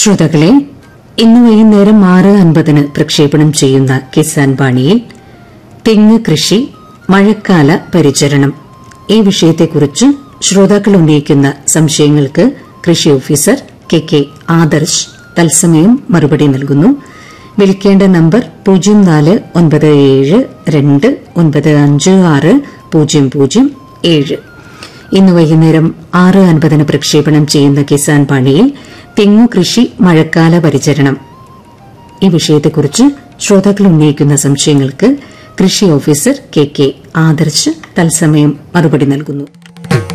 ശ്രോതാക്കളെ ഇന്ന് വൈകുന്നേരം ആറ് അൻപതിന് പ്രക്ഷേപണം ചെയ്യുന്ന കിസാൻ വാണിയിൽ തെങ്ങ് കൃഷി മഴക്കാല പരിചരണം ഈ വിഷയത്തെക്കുറിച്ച് ശ്രോതാക്കൾ ഉന്നയിക്കുന്ന സംശയങ്ങൾക്ക് കൃഷി ഓഫീസർ കെ കെ ആദർശ് തത്സമയം മറുപടി നൽകുന്നു വിളിക്കേണ്ട നമ്പർ പൂജ്യം നാല് ഒൻപത് ഏഴ് രണ്ട് ഒൻപത് അഞ്ച് ആറ് പൂജ്യം പൂജ്യം ഏഴ് ഇന്ന് വൈകുന്നേരം ആറ് അൻപതിന് പ്രക്ഷേപണം ചെയ്യുന്ന കിസാൻ പാണിയിൽ തെങ്ങു കൃഷി മഴക്കാല പരിചരണം ഈ വിഷയത്തെക്കുറിച്ച് ശ്രോതാക്കൾ ഉന്നയിക്കുന്ന സംശയങ്ങൾക്ക് കൃഷി ഓഫീസർ കെ കെ ആദർശ് തത്സമയം മറുപടി നൽകുന്നു